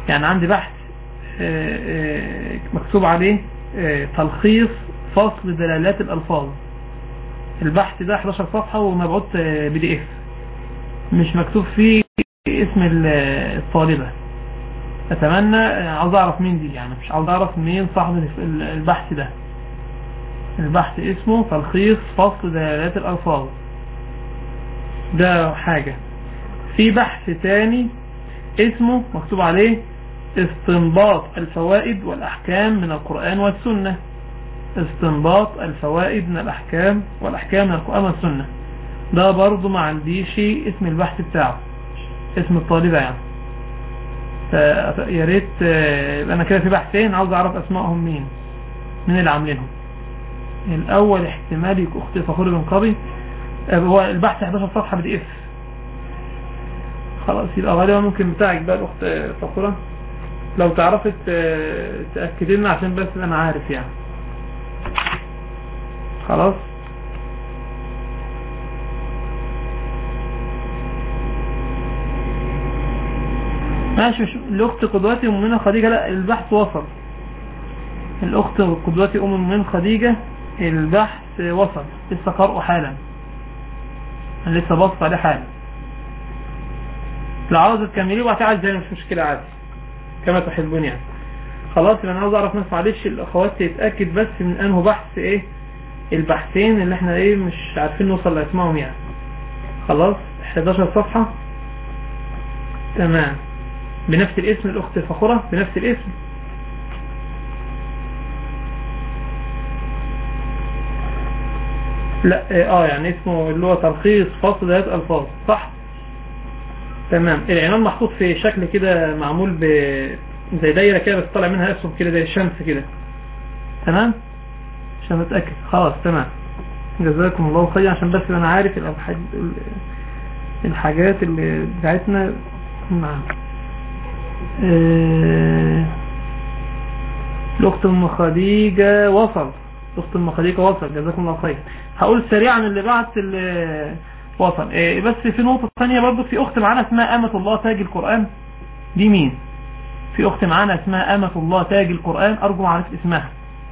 يعني عندي بحث آه، آه، مكتوب عليه آه، تلخيص فصل دلالات الألفاظ البحث ده 11 صفحة ومبعوث بي دي اف مش مكتوب فيه اسم ال- الطالبة اتمنى عاوز اعرف مين دي يعني مش عاوز اعرف مين صاحب ال- البحث ده البحث اسمه تلخيص فصل دلالات الألفاظ ده حاجة في بحث تاني اسمه مكتوب عليه استنباط الفوائد والأحكام من القرآن والسنة استنباط الفوائد من الأحكام والأحكام من القرآن والسنة ده برضو ما عنديش اسم البحث بتاعه اسم الطالبة يعني ف- يا ريت آه، يبقى انا كده في بحثين عاوز اعرف اسمائهم مين مين اللي عاملينهم الاول احتمال يكون اختي فخور بن قبي آه، هو البحث 11 صفحة بي دي اف خلاص يبقى غالبا ممكن بتاعك بقى الاخت آه، فخورة لو تعرفي ت- تأكدي لنا عشان بس انا عارف يعني خلاص ماشي مش الاخت قدوتي ام المؤمنين خديجة لا البحث وصل الاخت قدوتي ام المؤمنين خديجة البحث وصل لسه قرأه حالا أنا لسه بص عليه حالا لو عاوز تكمليه وبعد عايز زي مش مشكلة عادي كما تحبون يعني خلاص يبقى انا عاوز اعرف ناس معلش الاخوات تتاكد بس من انه بحث ايه البحثين اللي احنا ايه مش عارفين نوصل لاسمائهم يعني خلاص 11 صفحة تمام بنفس الاسم الاخت فخورة بنفس الاسم لا اه يعني اسمه اللي هو تلخيص فصل ذات الفاظ صح تمام العنوان محطوط في شكل كده معمول ب زي دايره كده بس طالع منها اسهم كده زي الشمس كده تمام عشان اتاكد خلاص تمام جزاكم الله خير عشان بس انا عارف الحاج... الحاجات اللي بتاعتنا نعم آه، الاخت ام خديجه وصل الاخت ام خديجه وصل جزاكم الله خير هقول سريعا اللي بعت اللي وصل آه، بس في نقطه ثانيه برضو في اخت معانا اسمها امه الله تاج القران دي مين في اخت معانا اسمها امه الله تاج القران ارجو معرفه اسمها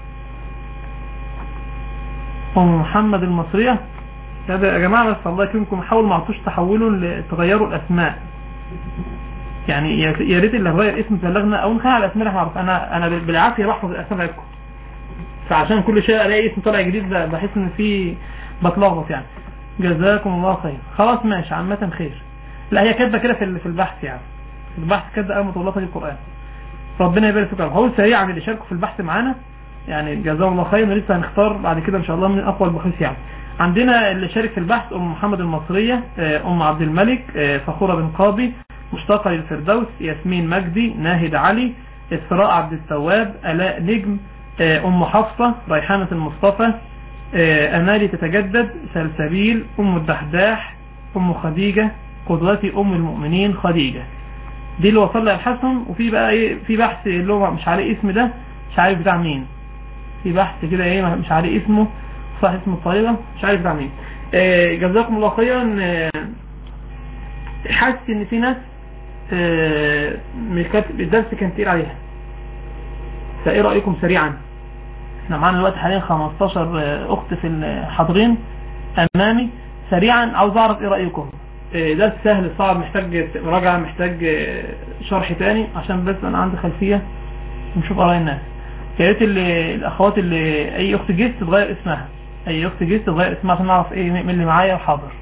ام محمد المصريه هذا يا جماعه بس الله يكرمكم حاولوا ما عطوش تحولوا ل- تغيروا الاسماء يعني يا يا ريت اللي هغير اسم تبلغنا او نخلي على الاسماء اللي احنا عارفين انا انا بالعافيه بحفظ الاسماء بتاعتكم فعشان كل شيء الاقي اسم طالع جديد ب- بحس ان في بتلخبط يعني جزاكم الله خير خلاص ماشي عامه خير لا هي كاتبه كده في ال- في البحث يعني في البحث كاتبه امه الله في القران ربنا يبارك فيكم هقول سريعا اللي شاركوا في البحث معانا يعني جزاهم الله خير ولسه هنختار بعد كده ان شاء الله من اقوى البحوث يعني عندنا اللي شارك في البحث ام محمد المصرية آه، ام عبد الملك آه، فخورة بن قاضي مشتاقة للفردوس ياسمين مجدي ناهد علي اسراء عبد التواب الاء نجم آه، ام حفصة ريحانة المصطفى آه، امالي تتجدد سلسبيل ام الدحداح ام خديجة قدوتي ام المؤمنين خديجة دي اللي وصل لها ابحاثهم وفي بقى ايه في بحث اللي هو مش عليه اسم ده مش عارف بتاع مين في بحث كده ايه مش عليه اسمه صح اسم الطالبة مش عارف بتاع مين آه، جزاكم الله خيرا آه، حاسس ان في ناس آه، مش كانت- الدرس كان تقيل عليها فايه رأيكم سريعا احنا معانا دلوقتي حاليا 15 آه، اخت في الحاضرين امامي سريعا عاوز اعرف ايه رأيكم آه، درس سهل صعب محتاج مراجعة محتاج آه، شرح تاني عشان بس انا عندي خلفية نشوف اراء الناس يا ريت اللي- الاخوات اللي اي اخت جيست تغير اسمها اي اخت جيست تغير اسمها عشان نعرف ايه مين اللي معايا وحاضر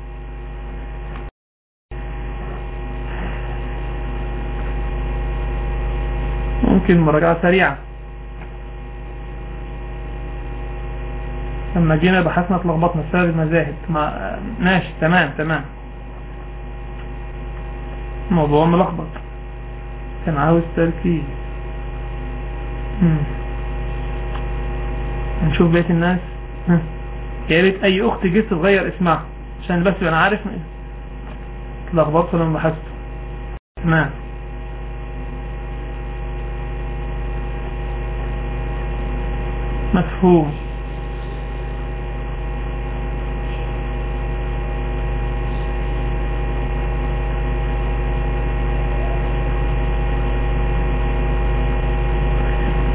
ممكن مراجعة سريعة لما جينا بحثنا اتلخبطنا بسبب المذاهب ما ماشي تمام تمام الموضوع ملخبط كان عاوز تركيز مم. نشوف بقية الناس ها. يا ريت اي اخت جيت تغير اسمها عشان بس انا عارف اتلخبطت لما بحثت تمام مفهوم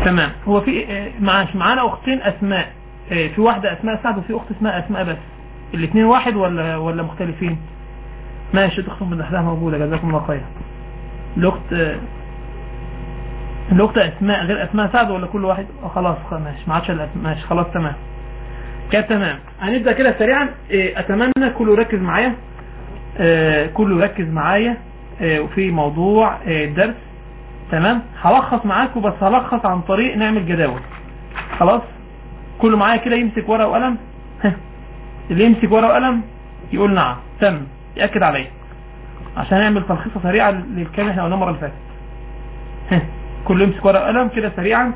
تمام هو في معاش معانا اختين اسماء في واحدة اسماء سعد وفي اخت اسمها اسماء بس الاثنين واحد ولا ولا مختلفين ماشي تختم بالنحلها موجودة جزاكم الله خير الاخت الاخت اسماء غير اسماء سعد ولا كل واحد خلاص ماشي ما عادش ماشي خلاص تمام كده تمام هنبدا كده سريعا اتمنى كله يركز معايا كله يركز معايا وفي موضوع الدرس تمام هلخص معاكم بس هلخص عن طريق نعمل جداول خلاص كله معايا كده يمسك ورقه وقلم اللي يمسك ورقه وقلم يقول نعم تم ياكد عليا عشان نعمل تلخيصه سريعه للكلام احنا قلناه المره اللي فاتت كله يمسك ورقه وقلم كده سريعا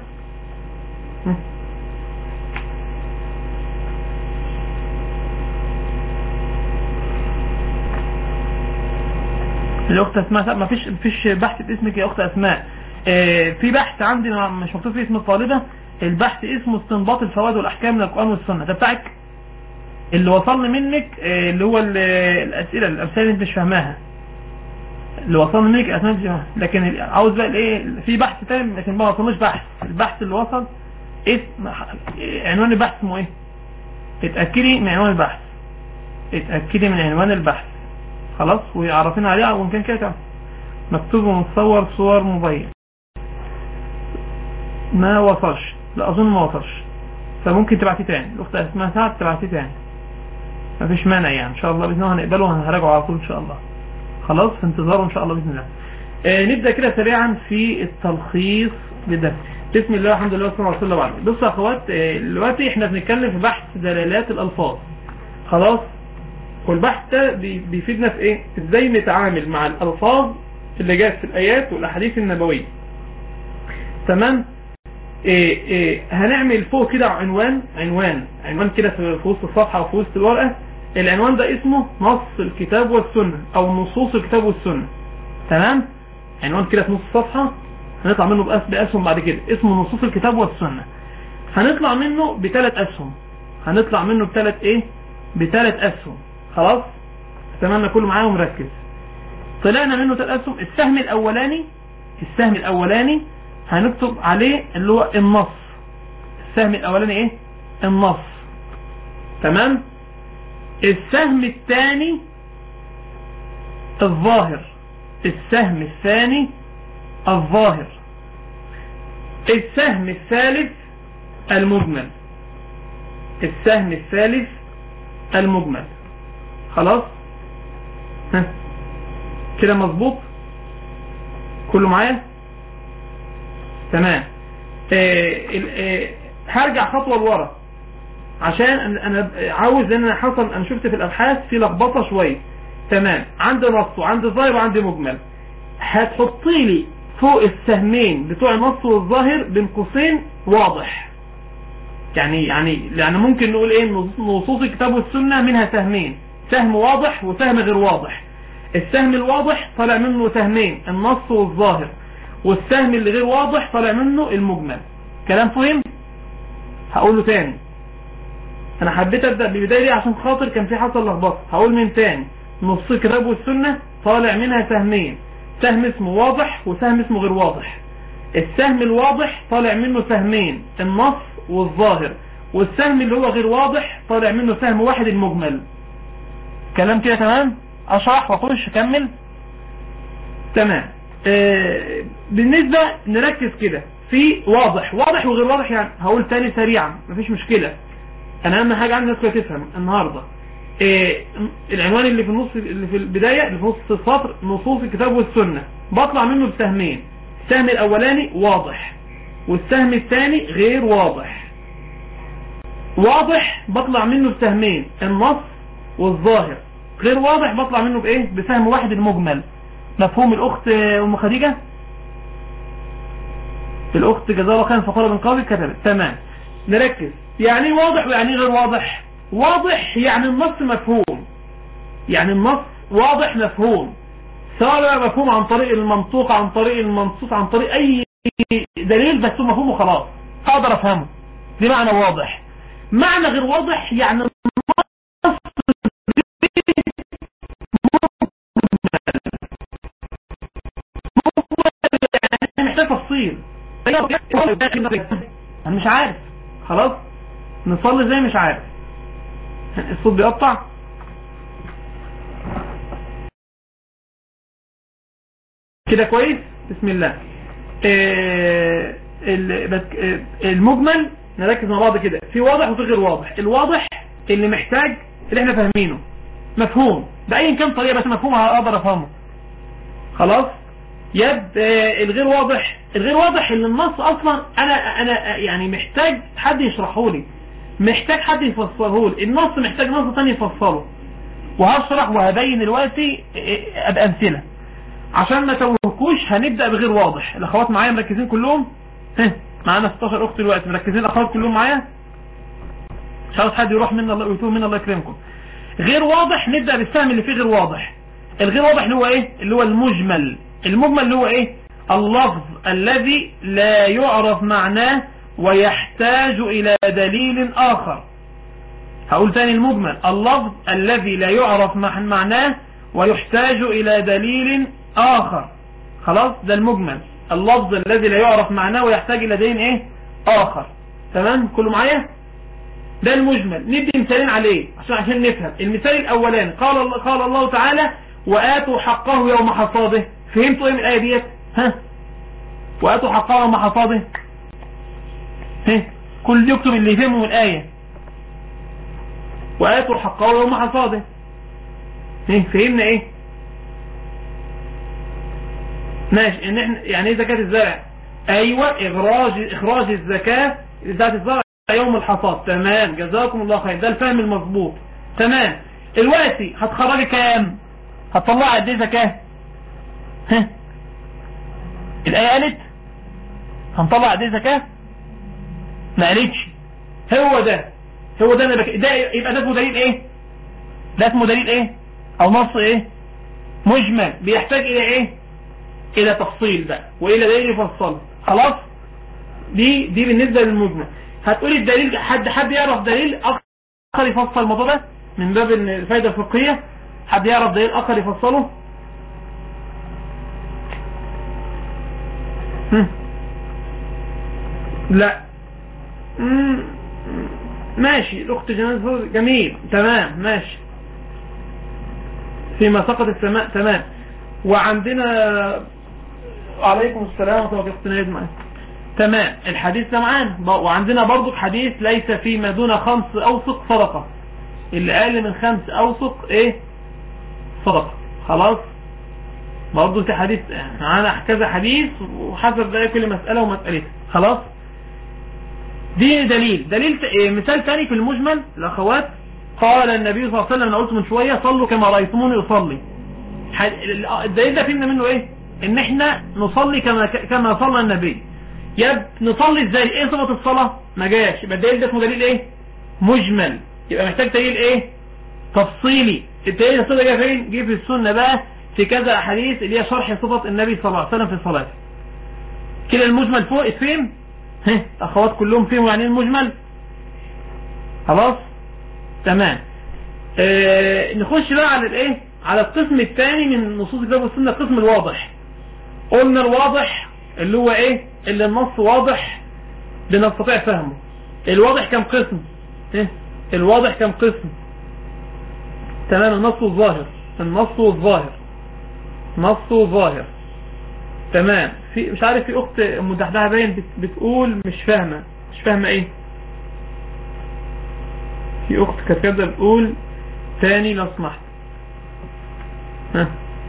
الاخت اسماء ما فيش فيش بحث باسمك يا اخت اسماء اه في بحث عندي مش مكتوب فيه اسم الطالبه البحث اسمه استنباط الفوائد والاحكام من القران والسنه ده بتاعك اللي وصلني منك اه اللي هو الاسئله الامثله اللي انت مش فاهماها اللي وصلني منك الاسئله مش فاهمها لكن عاوز بقى ايه في بحث تاني لكن ما وصلناش بحث البحث اللي وصل اسم عنوان البحث اسمه ايه اتاكدي من عنوان البحث اتاكدي من عنوان البحث خلاص ويعرفين عليها وان كان كده مكتوب ومتصور صور موبايل ما وصلش لا اظن ما وصلش فممكن تبعتيه تاني الاخت اسمها سعد تبعتيه تاني مفيش مانع يعني ان شاء الله باذن الله هنقبله وهنراجعه على طول ان شاء الله خلاص في انتظاره ان شاء الله باذن الله آه نبدا كده سريعا في التلخيص لده بسم الله الحمد لله والصلاه والسلام على بصوا يا اخوات آه دلوقتي احنا بنتكلم في بحث دلالات الالفاظ خلاص والبحث ده بيفيدنا في ايه ازاي نتعامل مع الالفاظ اللي جاءت في الايات والاحاديث النبويه تمام إيه إيه هنعمل فوق كده عنوان عنوان عنوان كده في وسط الصفحه او في وسط الورقه العنوان ده اسمه نص الكتاب والسنه او نصوص الكتاب والسنه تمام عنوان كده في نص الصفحه هنطلع منه باسهم بعد كده اسمه نصوص الكتاب والسنه هنطلع منه بثلاث اسهم هنطلع منه بثلاث ايه بثلاث اسهم خلاص اتمنى كله معايا ومركز طلعنا منه ثلاث اسهم السهم الاولاني السهم الاولاني هنكتب عليه اللي هو النص السهم الاولاني ايه النص تمام السهم الثاني الظاهر السهم الثاني الظاهر السهم الثالث المجمل السهم الثالث المجمل خلاص ها كده مظبوط كله معايا تمام آه آه هرجع خطوه لورا عشان انا عاوز ان انا حصل انا شفت في الابحاث في لخبطه شويه تمام عندي نص وعندي ظاهر وعندي مجمل هتحطي لي فوق السهمين بتوع النص والظاهر بين قوسين واضح يعني يعني يعني ممكن نقول ايه نصوص الكتاب والسنه منها سهمين سهم واضح وسهم غير واضح السهم الواضح طالع منه سهمين النص والظاهر والسهم اللي غير واضح طالع منه المجمل كلام فهم هقوله تاني انا حبيت ابدا بالبدايه دي عشان خاطر كان في حصل لخبطه هقول من تاني نص الكتاب والسنه طالع منها سهمين سهم اسمه واضح وسهم اسمه غير واضح السهم الواضح طالع منه سهمين النص والظاهر والسهم اللي هو غير واضح طالع منه سهم واحد المجمل كلام كده تمام اشرح واخش اكمل تمام آه بالنسبة نركز كده في واضح واضح وغير واضح يعني هقول تاني سريعا مفيش مشكلة انا اهم حاجة عندي الناس تفهم النهاردة آه العنوان اللي في النص اللي في البداية اللي في نص السطر نصوص الكتاب والسنة بطلع منه بسهمين السهم الاولاني واضح والسهم الثاني غير واضح واضح بطلع منه بسهمين النص والظاهر غير واضح بطلع منه بايه بسهم واحد المجمل مفهوم الاخت ام خديجة الاخت جزاها الله خيرا فقره بن قاضي كتبت تمام نركز يعني واضح ويعني غير واضح واضح يعني النص مفهوم يعني النص واضح مفهوم سواء مفهوم عن طريق المنطوق عن طريق المنصوص عن طريق اي دليل بس هو مفهوم وخلاص اقدر افهمه دي معنى واضح معنى غير واضح يعني النص محتاج تفصيل انا مش عارف خلاص نصلي زي مش عارف الصوت بيقطع كده كويس بسم الله آه، ال- بس- آه، المجمل نركز مع بعض كده في واضح وفي غير واضح الواضح اللي محتاج اللي احنا فاهمينه مفهوم بأي كان طريقة بس مفهوم اقدر افهمه خلاص يد آه، الغير واضح الغير واضح ان النص اصلا انا انا يعني محتاج حد يشرحه لي محتاج حد يفسره لي النص محتاج نص تاني يفسره وهشرح وهبين دلوقتي آه، بأمثلة عشان ما توهكوش هنبدأ بغير واضح الاخوات معايا مركزين كلهم ها معانا 16 اخت دلوقتي مركزين الاخوات كلهم معايا مش عاوز حد يروح منا الله ويتوه منا الله يكرمكم غير واضح نبدأ بالسهم اللي فيه غير واضح الغير واضح اللي هو ايه اللي هو المجمل المجمل اللي هو ايه اللفظ الذي لا يعرف معناه ويحتاج الى دليل اخر هقول تاني المجمل اللفظ الذي لا يعرف مع- معناه ويحتاج الى دليل اخر خلاص ده المجمل اللفظ الذي لا يعرف معناه ويحتاج الى دليل ايه اخر تمام كله معايا ده المجمل ندي مثالين عليه عشان عشان نفهم المثال الاولاني قال الله قال الله تعالى واتوا حقه يوم حصاده فهمتوا ايه من الايه ديت ها واتوا حقه يوم حصاده ها كل يكتب اللي يفهمه من الايه واتوا حقه يوم حصاده ها فهمنا ايه ماشي ان احنا يعني ايه زكاة الزرع ايوه اخراج اخراج الزكاة ذات الزرع يوم الحصاد تمام جزاكم الله خير ده الفهم المظبوط تمام دلوقتي هتخرجي كام هتطلع قد ايه زكاة ها الايه قالت هنطلع قد ايه زكاة ما قالتش هو ده هو ده انا بك... ده يبقى ده اسمه دليل ايه ده اسمه دليل ايه او نص ايه مجمل بيحتاج الى ايه الى تفصيل بقى والى دليل يفصله خلاص دي دي بالنسبة للمجمل هتقولي الدليل حد حد يعرف دليل اخر يفصل الموضوع ده من باب الفايدة الفقهية حد يعرف دليل اخر يفصله هم. لا مم. ماشي الاخت جناز جميل تمام ماشي فيما سقط السماء تمام وعندنا عليكم السلام ورحمة الله وبركاته معاك تمام الحديث ده معانا وعندنا برضو حديث ليس فيما دون خمس اوسق صدقة اللي اقل من خمس اوسق ايه صدقة خلاص برضو في حديث معانا كذا حديث وحسب بقى كل مسألة ومسألتها خلاص دي دليل دليل ت- إيه، مثال تاني في المجمل الاخوات قال النبي صلى الله عليه وسلم انا قلت من شوية صلوا كما رأيتموني اصلي ح- الدليل ده فهمنا منه ايه ان احنا نصلي كما كما صلى النبي يب نصلي ازاي ايه صفة الصلاة ما جاش يبقى الدليل ده اسمه دليل ايه مجمل يبقى محتاج دليل ايه تفصيلي الدليل الصلاة جه فين جه في السنة بقى في كذا احاديث اللي هي شرح صفة النبي صلى الله عليه وسلم في صلاته كده المجمل فوق اتفهم ها اخوات كلهم فهموا يعني إيه المجمل خلاص تمام آه نخش بقى على الايه على القسم الثاني من نصوص الكتاب والسنه القسم الواضح قلنا الواضح اللي هو ايه اللي النص واضح بنستطيع فهمه الواضح كم قسم إيه؟ الواضح كم قسم تمام النص والظاهر النص والظاهر نص وظاهر تمام في مش عارف في اخت مدحدحه باين بت- بتقول مش فاهمه مش فاهمه ايه في اخت كانت كده بتقول تاني لو سمحت ها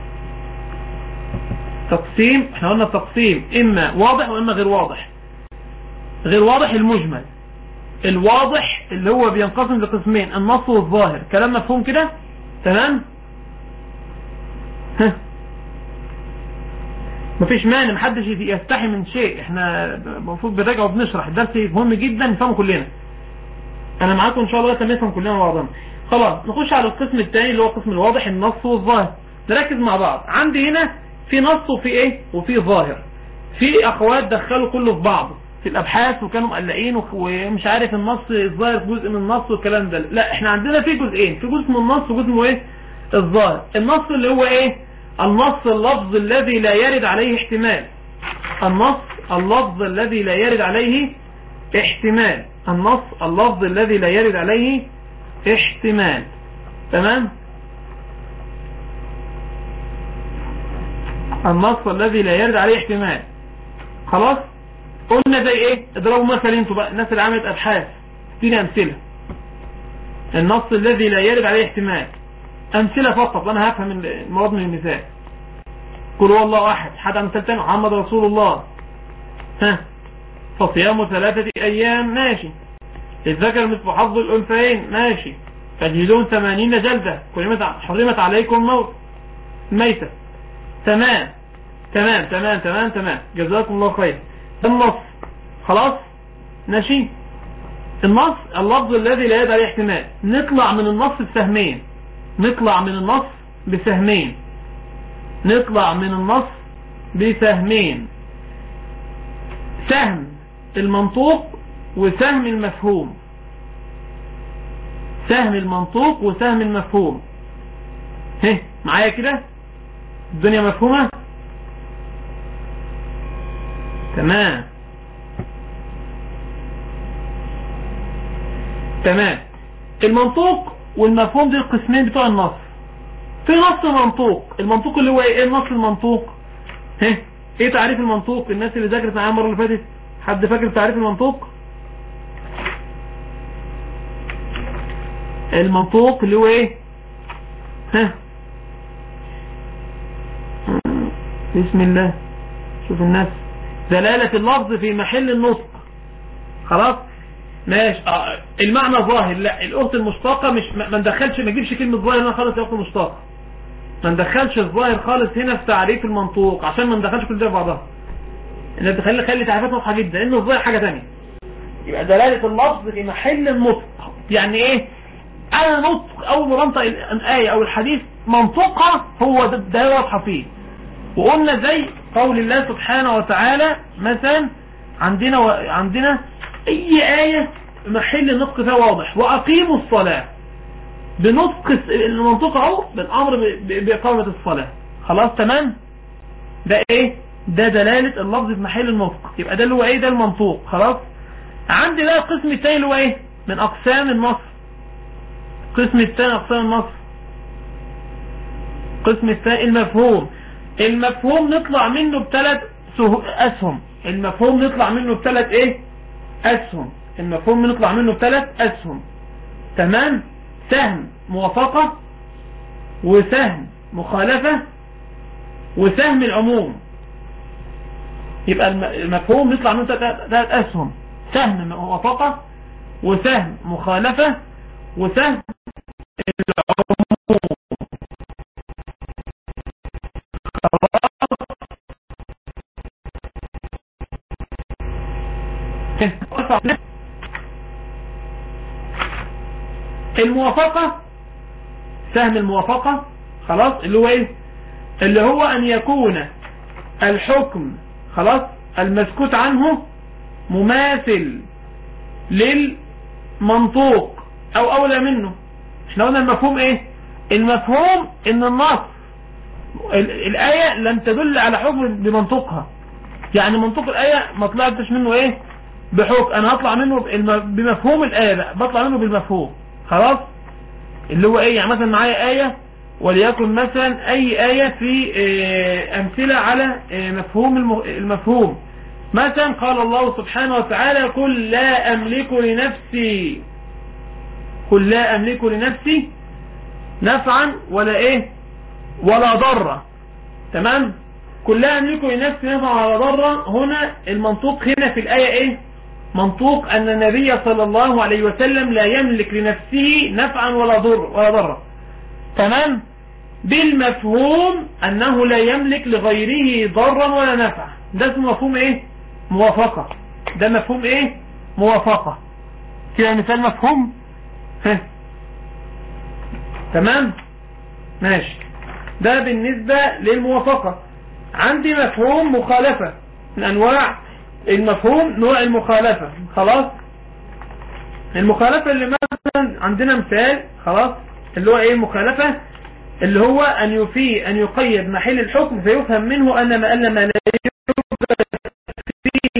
تقسيم احنا قلنا التقسيم اما واضح واما غير واضح غير واضح المجمل الواضح اللي هو بينقسم لقسمين النص والظاهر كلام مفهوم كده تمام ها مفيش مانع محدش يستحي من شيء احنا المفروض بنراجع وبنشرح الدرس مهم جدا نفهمه كلنا انا معاكم ان شاء الله لغايه نفهم كلنا بعضنا خلاص نخش على القسم الثاني اللي هو القسم الواضح النص والظاهر نركز مع بعض عندي هنا في نص وفي ايه وفي ظاهر في اخوات دخلوا كله في بعضه في الابحاث وكانوا مقلقين وخ- ومش عارف النص الظاهر جزء من النص والكلام ده لا احنا عندنا في جزئين في جزء من النص وجزء من ايه الظاهر النص اللي هو ايه النص اللفظ الذي لا يرد عليه احتمال النص اللفظ الذي لا يرد عليه احتمال النص اللفظ الذي لا يرد عليه احتمال تمام النص الذي لا يرد عليه احتمال خلاص قلنا زي ايه اضربوا مثل انتوا بقى الناس اللي عملت ابحاث اديني امثله النص الذي لا يرد عليه احتمال امثله فقط انا هفهم المراد من المثال قل هو الله احد حد مثال تاني محمد رسول الله ها فصيام ثلاثة ايام ماشي الذكر مثل حظ الانثيين ماشي فجلدون ثمانين جلدة حرمت عليكم موت ميتة تمام تمام تمام تمام تمام جزاكم الله خير النص خلاص ماشي النص اللفظ الذي لا يدعي احتمال نطلع من النص بسهمين نطلع من النص بسهمين نطلع من النص بسهمين سهم المنطوق وسهم المفهوم سهم المنطوق وسهم المفهوم هه معايا كده الدنيا مفهومة تمام تمام المنطوق والمفهوم دي القسمين بتوع النص في نص منطوق المنطوق اللي هو ايه النص المنطوق ها ايه تعريف المنطوق الناس اللي ذاكرت معايا المره اللي فاتت حد فاكر تعريف المنطوق المنطوق اللي هو ايه ها بسم الله شوف الناس دلالة اللفظ في محل النطق خلاص ماشي آه. المعنى ظاهر لا الاخت المشتقة مش ما ندخلش ما نجيبش كلمة ظاهر هنا خالص يا اخت المشتقة ما ندخلش الظاهر خالص هنا في تعريف المنطوق عشان ما ندخلش كل ده في بعضها ان تخلي خلي تعريفات واضحه جدا لان الظاهر حاجة ثانيه يبقى دلالة اللفظ في محل النطق يعني ايه انا نطق اول ما بنطق الايه او الحديث منطقها هو ده, ده واضحه فيه وقلنا زي قول الله سبحانه وتعالى مثلا عندنا و... عندنا اي آية محل النطق فيها واضح واقيموا الصلاة بنطق المنطق اهو بالامر باقامة الصلاة خلاص تمام ده ايه ده دلالة اللفظ في محل النطق يبقى ده اللي هو ايه ده المنطوق خلاص عندي بقى القسم الثاني اللي هو ايه من اقسام النص القسم الثاني اقسام النص القسم الثاني المفهوم المفهوم نطلع منه بثلاث اسهم المفهوم نطلع منه بثلاث ايه اسهم المفهوم نطلع منه بثلاث اسهم تمام سهم موافقة وسهم مخالفة وسهم العموم يبقى المفهوم نطلع منه ثلاث اسهم سهم موافقة وسهم مخالفة وسهم العموم الموافقة سهم الموافقة خلاص اللي هو ايه اللي هو ان يكون الحكم خلاص المسكوت عنه مماثل للمنطوق او اولى منه احنا قلنا المفهوم ايه المفهوم ان النص الآية لم تدل على حكم بمنطقها يعني منطق الآية ما طلعتش منه ايه بحكم انا هطلع منه بمفهوم الآية بقى بطلع منه بالمفهوم خلاص اللي هو ايه يعني مثلا معايا آية وليكن مثلا اي آية في امثلة على مفهوم المفهوم مثلا قال الله سبحانه وتعالى قل لا املك لنفسي قل لا املك لنفسي نفعا ولا ايه ولا ضرة تمام قل لا املك لنفسي نفعا ولا ضرة هنا المنطوق هنا في الآية ايه منطوق أن النبي صلى الله عليه وسلم لا يملك لنفسه نفعا ولا ضر ولا ضرا تمام بالمفهوم أنه لا يملك لغيره ضرا ولا نفعا ده اسمه مفهوم ايه موافقة ده مفهوم ايه موافقة كده مثال مفهوم ها تمام ماشي ده بالنسبة للموافقة عندي مفهوم مخالفة من أنواع المفهوم نوع المخالفة خلاص المخالفة اللي مثلا عندنا مثال خلاص اللي هو ايه المخالفة اللي هو ان يفي ان يقيد محل الحكم فيفهم منه ان ما أن ما لا يوجد فيه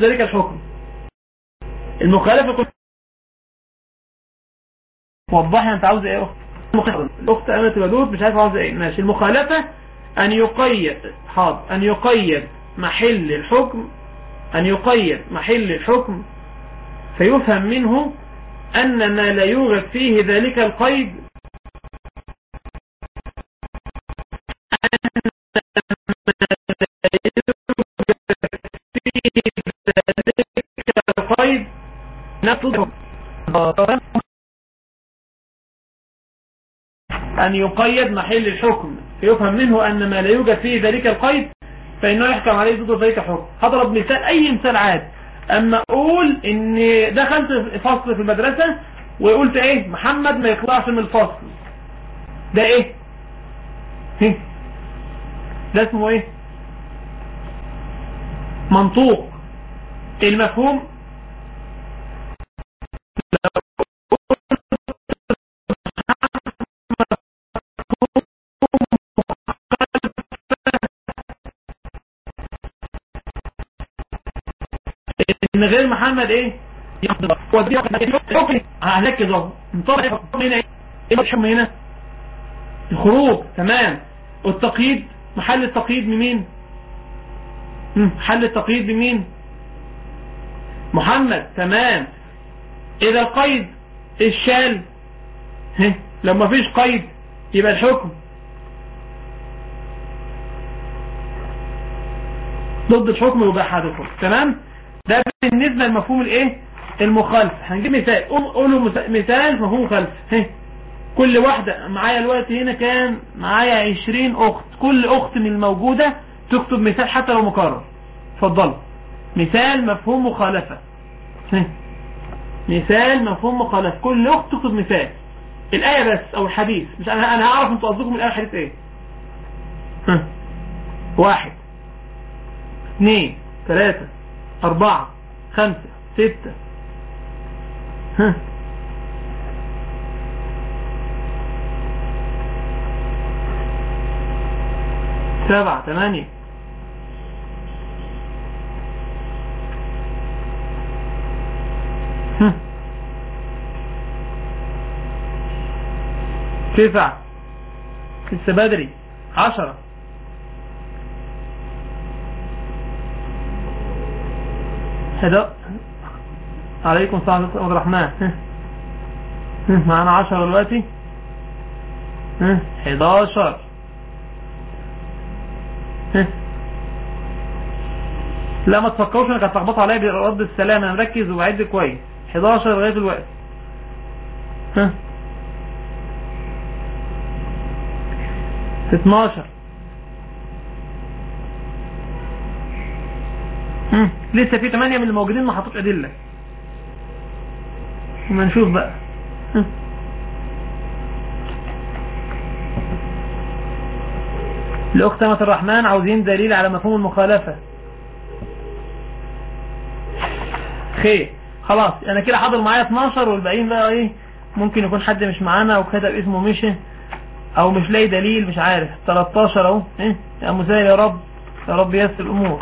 ذلك الحكم المخالفة يكون وضحي انت عاوز ايه اخت الاخت امة الودود مش عارف عاوز ايه ماشي المخالفة ان يقيد حاضر ان يقيد محل الحكم ان يقيد محل الحكم فيفهم منه ان ما لا يوجد فيه ذلك القيد القيد نفسه أن يقيد محل الحكم فيفهم منه أن ما لا يوجد فيه ذلك القيد فإنه يحكم عليه ضد ذلك حكم هضرب مثال أي مثال عادي أما أقول إن دخلت فصل في المدرسة وقلت إيه محمد ما يطلعش من الفصل ده إيه ده اسمه إيه منطوق المفهوم ان غير محمد ايه ودي هنركز اهو نطلع الحكم هنا ايه الحكم هنا الخروج تمام والتقييد محل التقييد بمين محل التقييد بمين محمد تمام اذا القيد الشال لو ما فيش قيد يبقى الحكم ضد الحكم يبقى حدثه تمام ده بالنسبة لمفهوم الايه المخالف هنجيب مثال قولوا مثال مفهوم مخالف كل واحدة معايا الوقت هنا كان معايا 20 اخت كل اخت من الموجودة تكتب مثال حتى لو مكرر اتفضل مثال مفهوم مخالفة مثال مفهوم مخالفة كل اخت تكتب مثال الآية بس او الحديث مش انا انا هعرف انتوا قصدكم الآية الحديث ايه ها. واحد اثنين ثلاثة أربعة خمسة ستة ها سبعة ثمانية تسعة لسه بدري عشرة حدا عليكم السلام عبد الرحمن معانا عشرة دلوقتي حداشر لا ما تفكروش انك هتلخبطوا عليا برد السلام انا مركز وبعد كويس 11 لغايه دلوقتي ها 12 هم. لسه في 8 من الموجودين ما حطوش ادله وما نشوف بقى هم. الأخت أمة الرحمن عاوزين دليل على مفهوم المخالفة خير خلاص انا كده حاضر معايا 12 والباقيين بقى ايه ممكن يكون حد مش معانا او كتب اسمه مشي او مش لاقي دليل مش عارف 13 اهو ايه يا مسهل يا رب يا رب يسر الامور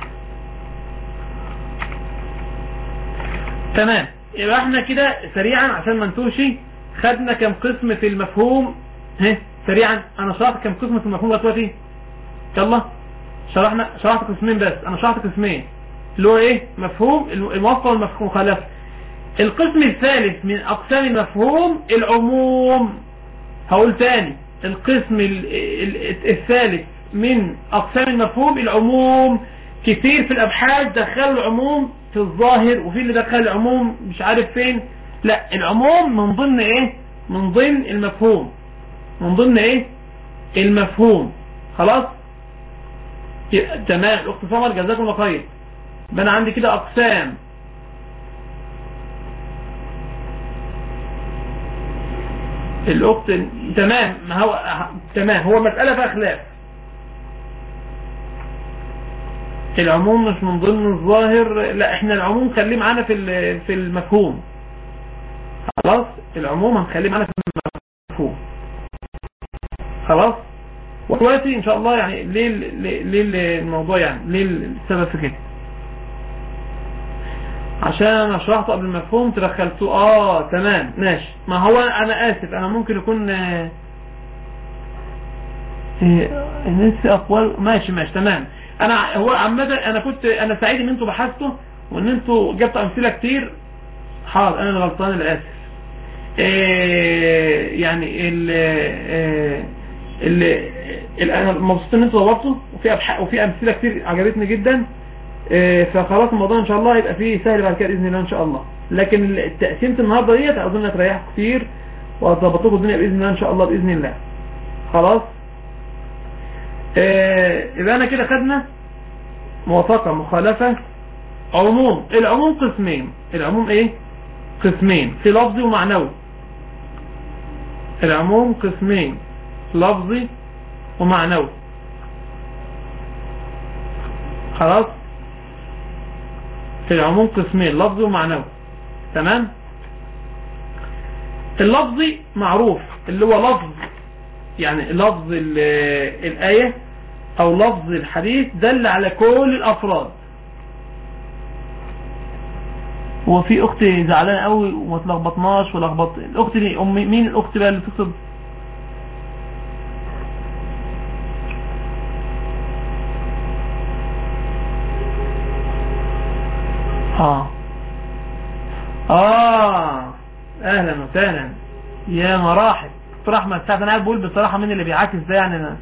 تمام يبقى احنا كده سريعا عشان ما نتوشي خدنا كم قسم في المفهوم ها سريعا انا شرحت كم قسم في المفهوم دلوقتي يلا شرحنا شرحت قسمين بس انا شرحت قسمين اللي هو ايه مفهوم الموافقه والمفهوم مخالفه القسم الثالث من اقسام المفهوم العموم هقول تاني القسم الثالث من اقسام المفهوم العموم كتير في الابحاث دخلوا العموم في الظاهر وفي اللي دخل العموم مش عارف فين لا العموم من ضمن ايه من ضمن المفهوم من ضمن ايه المفهوم خلاص تمام الاخت سمر جزاكم الله خير يبقى انا عندي كده اقسام الاخت تمام ما هو تمام هو مسألة فيها خلاف العموم مش من ضمن الظاهر لا احنا العموم خليه معانا في في المفهوم خلاص العموم هنخليه معانا في المفهوم خلاص ودلوقتي ان شاء الله يعني ليه ليه الموضوع يعني ليه السبب في كده عشان انا شرحته قبل المفهوم تدخلتوه اه تمام ماشي ما هو انا اسف انا ممكن يكون آه، آه، نسي اقوال ماشي ماشي تمام انا هو عامه انا كنت انا سعيد ان انتوا بحثتوا وان انتوا جبتوا امثله كتير حاضر انا اللي غلطان انا اسف آه، يعني ال آه، ال ال- انا مبسوط ان انتوا دورتوا وفي أبح- وفي امثله كتير عجبتني جدا آه، فخلاص الموضوع ان شاء الله هيبقى فيه سهل بعد كده باذن الله ان شاء الله لكن تقسيمه النهارده ديت اظن هتريحكم كتير وهتظبط لكم الدنيا باذن الله ان شاء الله باذن الله خلاص آه، يبقى انا كده خدنا موافقه مخالفه عموم العموم قسمين العموم ايه قسمين في لفظي ومعنوي العموم قسمين لفظي ومعنوي خلاص العموم قسمين لفظي ومعنوي تمام اللفظي معروف اللي هو لفظ يعني لفظ ال- الآية أو لفظ الحديث دل على كل الأفراد وفي أخت زعلانة قوي وما تلخبطناش ولخبط الأخت دي أم مين الأخت بقى اللي تقصد اه اه اهلا وسهلا يا مراحب دكتور احمد سعد انا قاعد بقول بصراحه مين اللي بيعاكس ده يعني أنا.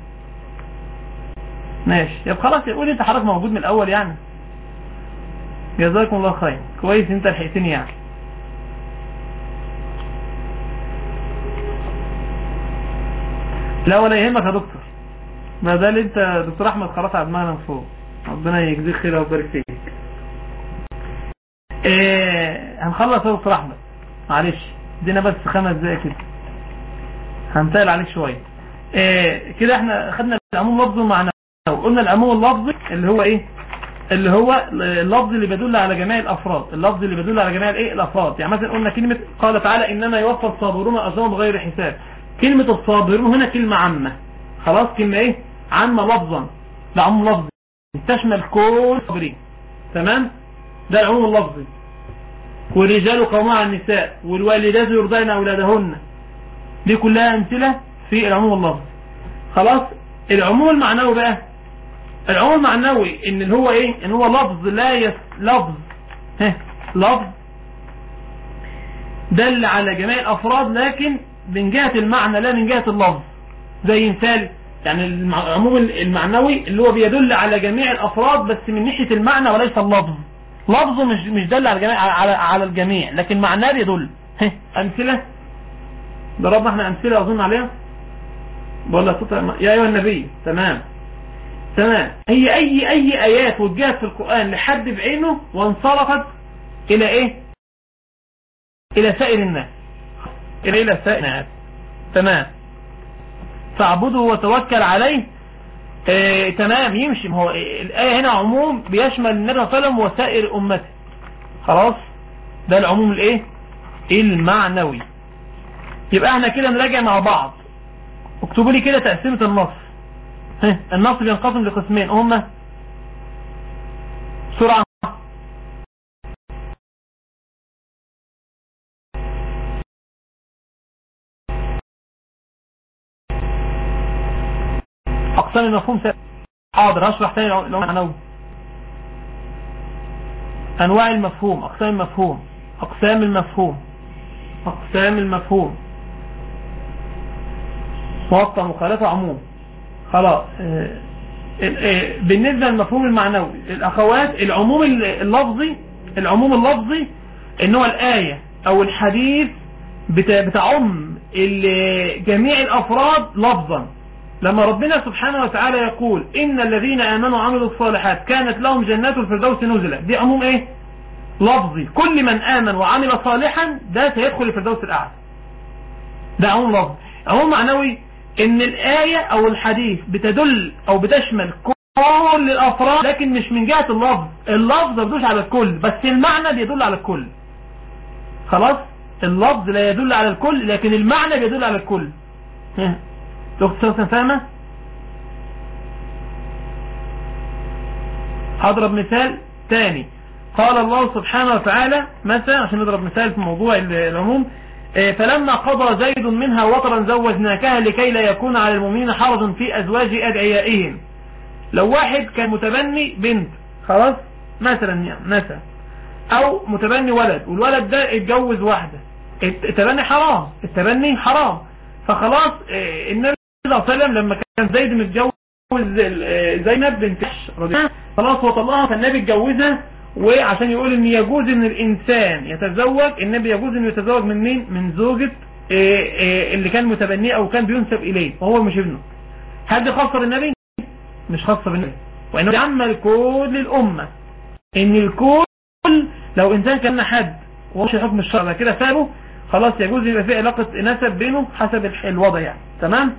ماشي يبقى خلاص قول انت حضرتك موجود من الاول يعني جزاكم الله خير كويس انت لحقتني يعني لا ولا يهمك يا دكتور ما ده اللي انت دكتور احمد خلاص على دماغنا من فوق ربنا يجزيك خير ويبارك فيك ايه هنخلص يا دكتور احمد معلش ادينا بس خمس دقايق كده هنتقل عليك شويه إيه كده احنا خدنا العموم لفظي ومعنوي قلنا العموم اللفظي اللي هو ايه اللي هو اللفظ اللي بيدل على جميع الافراد اللفظ اللي بيدل على جميع الايه الافراد يعني مثلا قلنا كلمه قال تعالى انما يوفى الصابرون اجرهم بغير حساب كلمه الصابرون هنا كلمه عامه خلاص كلمه ايه عامه لفظا ده عموم لفظي تشمل كل الصابرين تمام ده العموم اللفظي والرجال قوامون على النساء والوالدات يرضين اولادهن دي كلها امثله في العموم اللفظي خلاص العموم المعنوي بقى العموم المعنوي ان اللي هو ايه ان هو لفظ لا يس لفظ ها لفظ دل على جميع الافراد لكن من جهة المعنى لا من جهة اللفظ زي مثال يعني المع- العموم المعنوي اللي هو بيدل على جميع الافراد بس من ناحية المعنى وليس اللفظ لفظه مش مش دل على الجميع على على الجميع لكن معناه بيدل ها امثله ضربنا احنا امثله اظن عليها ولا تطع يا ايها النبي تمام تمام هي اي اي ايات وجهت في القرآن لحد بعينه وانصرفت الى ايه الى سائر الناس الى الى سائر الناس تمام فاعبده وتوكل عليه آه تمام يمشي ما هو الآية هنا عموم بيشمل النبي صلى الله عليه وسلم وسائر أمته خلاص ده العموم الايه المعنوي يبقى احنا كده نراجع مع بعض اكتبوا لي كده تقسيمة النص ها، النص بينقسم لقسمين هما بسرعة اقسام المفهوم س- حاضر هشرح تاني لو لو معنوي انواع المفهوم اقسام المفهوم اقسام المفهوم اقسام المفهوم موقع مخالفة عموم خلاص آه، آه، بالنسبة للمفهوم المعنوي الأخوات العموم اللفظي العموم اللفظي ان هو الآية أو الحديث بت- بتعم ال- جميع الأفراد لفظا لما ربنا سبحانه وتعالى يقول إن الذين آمنوا وعملوا الصالحات كانت لهم جنات الفردوس نزلا دي عموم إيه لفظي كل من آمن وعمل صالحا ده سيدخل الفردوس الأعلى ده عموم لفظي عموم معنوي ان الآية او الحديث بتدل او بتشمل كل الافراد لكن مش من جهة اللفظ اللفظ يدوش على الكل بس المعنى بيدل على الكل خلاص اللفظ لا يدل على الكل لكن المعنى بيدل على الكل ها. الاخت سوسن فاهمة هضرب مثال تاني قال الله سبحانه وتعالى مثلا عشان نضرب مثال في موضوع العموم آه، فلما قضى زيد منها وطرا زوجناكها لكي لا يكون على المؤمنين حرج في أزواج أدعيائهم لو واحد كان متبني بنت خلاص مثلا يعني مثلا او متبني ولد والولد ده اتجوز واحدة التبني حرام التبني حرام فخلاص آه، النبي صلى الله عليه وسلم لما كان زيد متجوز آه، زينب بنت خلاص هو طلقها فالنبي اتجوزها وعشان يقول ان يجوز ان الانسان يتزوج النبي يجوز انه يتزوج من مين من زوجة آه، اللي كان متبنيه او كان بينسب اليه وهو مش ابنه هل دي خاصة بالنبي مش خاصة بالنبي وانه يعمل كل الامة ان الكل لو انسان كان حد ومش حكم الشرع كده سابه خلاص يجوز يبقى في علاقة نسب بينه حسب الوضع يعني تمام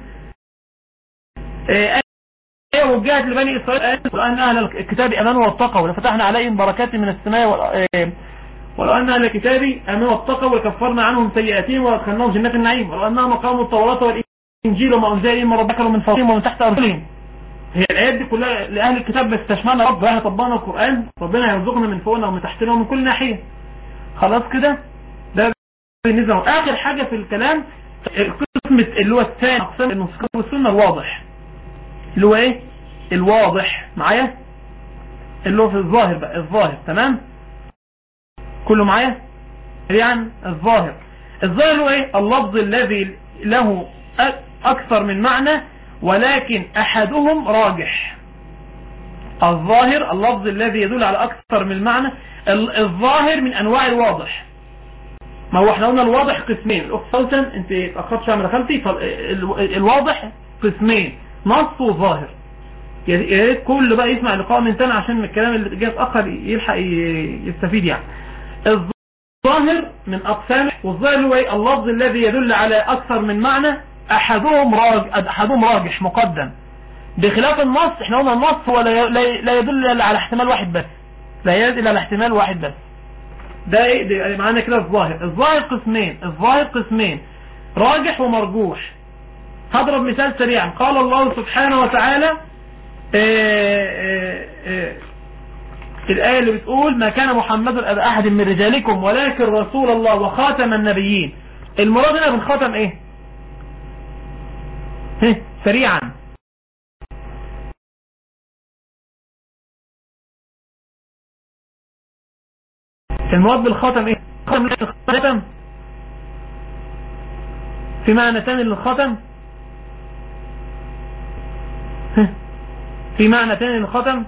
ايه وجهت لبني اسرائيل وان اهل الكتاب امنوا واتقوا ولفتحنا عليهم بركات من السماء ولو ان اهل الكتاب امنوا واتقوا ولكفرنا عنهم سيئاتهم وادخلناهم جنات النعيم ولو انهم اقاموا التوراة والانجيل وما انزل اليهم من ربك ومن فوقهم ومن تحت ارجلهم هي الآيات دي كلها لأهل الكتاب بس تشمعنا رب احنا طبقنا القرآن ربنا يرزقنا من فوقنا ومن تحتنا ومن كل ناحية خلاص كده ده بالنسبة آخر حاجة في الكلام القسم اللي هو الثاني أقسام النسخة والسنة الواضح اللي هو ايه الواضح معايا اللي هو في الظاهر بقى الظاهر تمام كله معايا يعني الظاهر الظاهر هو ايه اللفظ الذي له أكثر من معنى ولكن أحدهم راجح الظاهر اللفظ الذي يدل على أكثر من المعنى الظاهر من أنواع الواضح ما هو احنا قلنا الواضح قسمين الأخت سلطن انت اتأخرت شوية من دخلتي الواضح قسمين نص وظاهر يا ريت كل بقى يسمع لقاء من تاني عشان الكلام اللي جاي اتأخر يلحق يستفيد يعني الظاهر من أقسامه والظاهر هو ايه اللفظ الذي يدل على أكثر من معنى أحدهم راجح, أحدهم راجح مقدم بخلاف النص احنا قلنا النص هو لا يدل على احتمال واحد بس لا يدل على احتمال واحد بس ده ايه ده يعني معانا كده الظاهر الظاهر قسمين الظاهر قسمين راجح ومرجوح هضرب مثال سريعا قال الله سبحانه وتعالى اه اه اه الآية اللي بتقول ما كان محمد أبا أحد من رجالكم ولكن رسول الله وخاتم النبيين المراد هنا بالخاتم ايه سريعا المواد بالخاتم ايه خاتم في معنى ثاني للخاتم في معنى ثاني للخاتم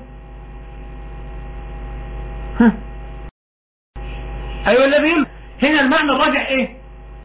ايوه اللي بيقول هنا المعنى الراجح ايه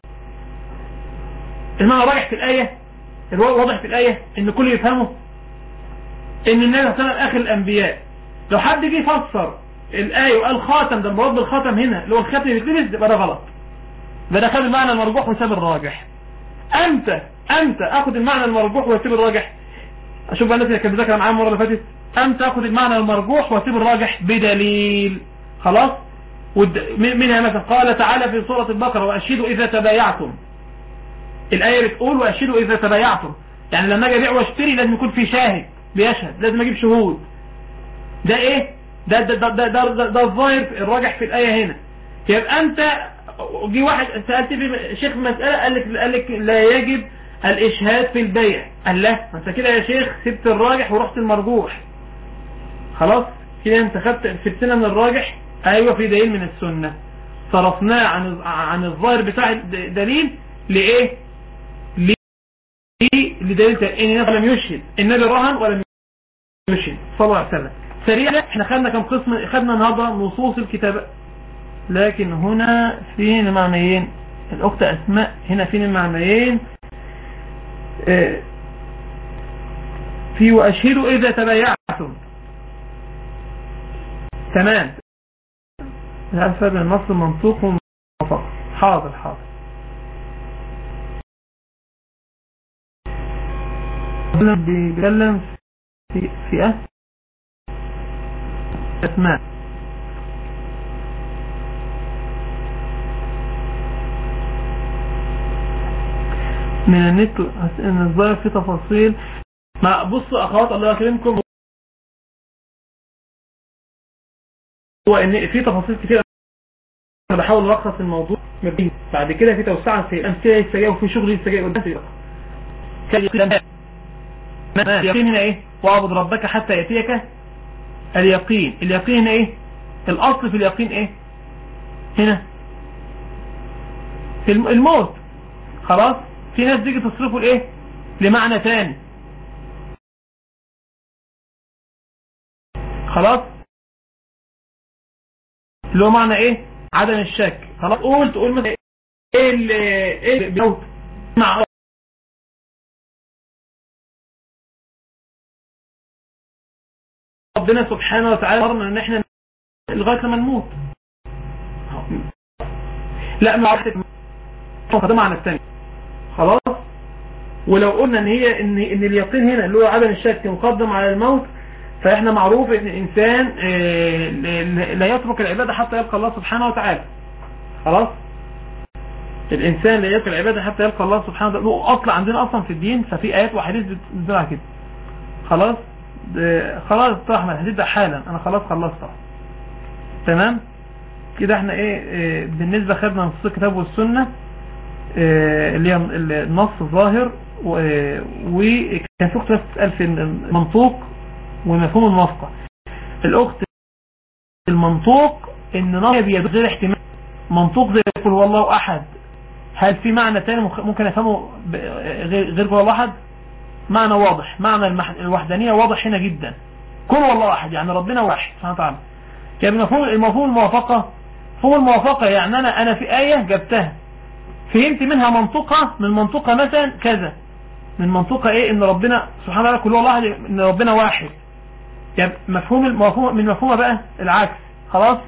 المعنى الراجح في الايه واضح في الآية ان كل يفهمه ان النبي صلى الله عليه وسلم اخر الانبياء لو حد جه يفسر الآية وقال خاتم ده المراد بالخاتم هنا اللي هو الخاتم اللي بيتلبس يبقى ده غلط يبقى ده خد المعنى المرجوح وساب الراجح امتى امتى اخد المعنى المرجوح واسيب الراجح اشوف بقى الناس اللي كانت بتذاكر معايا المره اللي فاتت امتى اخد المعنى المرجوح واسيب الراجح بدليل خلاص منها مثلا قال تعالى في سورة البقرة وأشهدوا إذا تبايعتم الآية بتقول وأشهدوا إذا تبايعتم يعني لما أجي أبيع واشتري لازم يكون في شاهد بيشهد لازم أجيب شهود ده إيه ده ده ده ده, ده, ده, ده الظاهر الراجح في الآية هنا يبقى أنت جي واحد سألت في شيخ مسألة قال لك قال لك لا يجب الإشهاد في البيع قال لا أنت كده يا شيخ سبت الراجح ورحت المرجوح خلاص كده أنت خدت سبتنا من الراجح أيوة في دليل من السنة صرفناه عن عن الظاهر بتاع الدليل لإيه لدليل ان النبي لم يشهد النبي رهن ولم يشهد صلى الله عليه وسلم سريعا احنا خدنا كم قسم خدنا النهارده نصوص الكتاب لكن هنا فين المعنيين الاخت اسماء هنا فين المعنيين اه في واشهدوا اذا تبايعتم تمام الفرق بين النص المنطوق والمفق حاضر حاضر بيتكلم في فئة أسماء من النت ان الظاهر في تفاصيل ما بصوا اخوات الله يكرمكم هو ان في تفاصيل كتير انا بحاول الخص الموضوع بعد كده في توسعه في الامثله لسه جايه وفي شغل لسه جاي قدام اليقين هنا ايه واعبد ربك حتى ياتيك اليقين اليقين هنا ايه الاصل في اليقين ايه هنا في الموت خلاص في ناس تيجي تصرفه لايه لمعنى ثاني خلاص اللي هو معنى ايه عدم الشك خلاص قول تقول مثلا ايه اللي ايه اللي مع ربنا سبحانه وتعالى امرنا ان احنا لغايه لما نموت لا ما عرفت مقدمه عن الثاني خلاص ولو قلنا ان هي ان ان اليقين هنا اللي هو عدم الشك مقدم على الموت فاحنا معروف ان الانسان لا يترك العباده حتى يلقى الله سبحانه وتعالى خلاص الانسان لا يترك العباده حتى يلقى الله سبحانه وتعالى اصل عندنا اصلا في الدين ففي ايات وحديث بتزرع كده خلاص خلاص احمد هتبدا حالا انا خلاص خلصت تمام كده احنا ايه, ايه بالنسبه خدنا نص الكتاب والسنه ايه اللي هي النص الظاهر وكان في اخت بتسال في المنطوق ومفهوم الموافقه الاخت المنطوق ان نص بيدل غير احتمال منطوق زي يقول هو الله احد هل في معنى تاني ممكن افهمه غير قول الله احد معنى واضح معنى الوحدانية واضح هنا جدا كل والله واحد يعني ربنا واحد سبحانه وتعالى يعني مفهوم المفهوم الموافقة مفهوم الموافقة يعني انا انا في آية جبتها فهمت منها منطقة من منطقة مثلا كذا من منطقة ايه ان ربنا سبحانه وتعالى كل والله واحد ان ربنا واحد يعني مفهوم المفهوم من مفهومه بقى العكس خلاص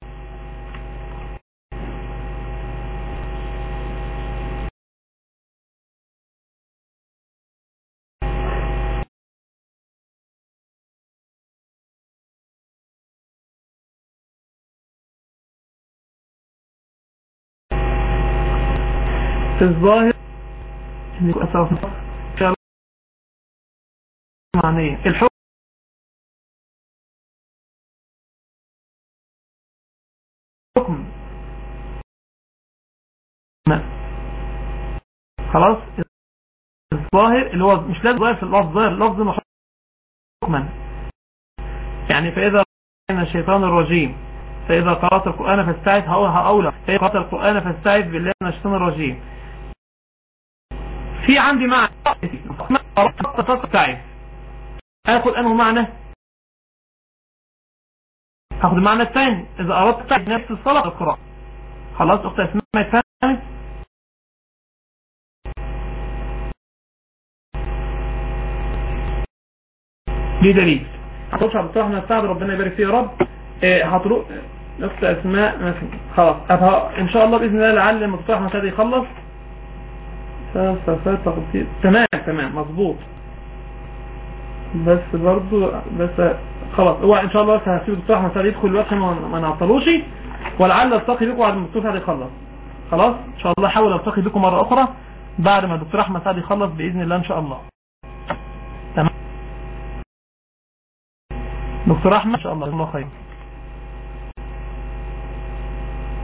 في الظاهر ان يكون اثر معنية الحكم حكم خلاص الظاهر اللي هو مش لازم ظاهر في اللفظ ظاهر لفظ حكما يعني فإذا كان الشيطان الرجيم فإذا قرأت القرآن فاستعذ هأولى فإذا قرأت القرآن فاستعذ بالله من الشيطان الرجيم في عندي معنى تستعذ هاخد انه معنى هاخد المعنى الثاني اذا اردت تعيد نفس الصلاة القراءة خلاص اختي اسمها فهمت دي دليل هتروح عبد الرحمن السعد ربنا يبارك فيه يا رب هتروح نفس اسماء مثلا خلاص ان شاء الله باذن الله لعل لما الدكتور احمد سعد يخلص تمام تمام مظبوط بس برضو بس خلاص هو ان شاء الله بس هسيب الدكتور احمد سعد يدخل الوقت ما نعطلوش ولعل التقي بكم بعد ما الدكتور سعد يخلص خلاص ان شاء الله احاول التقي بكم مره اخرى بعد ما الدكتور احمد سعد يخلص باذن الله ان شاء الله تمام دكتور احمد ان شاء الله الله خير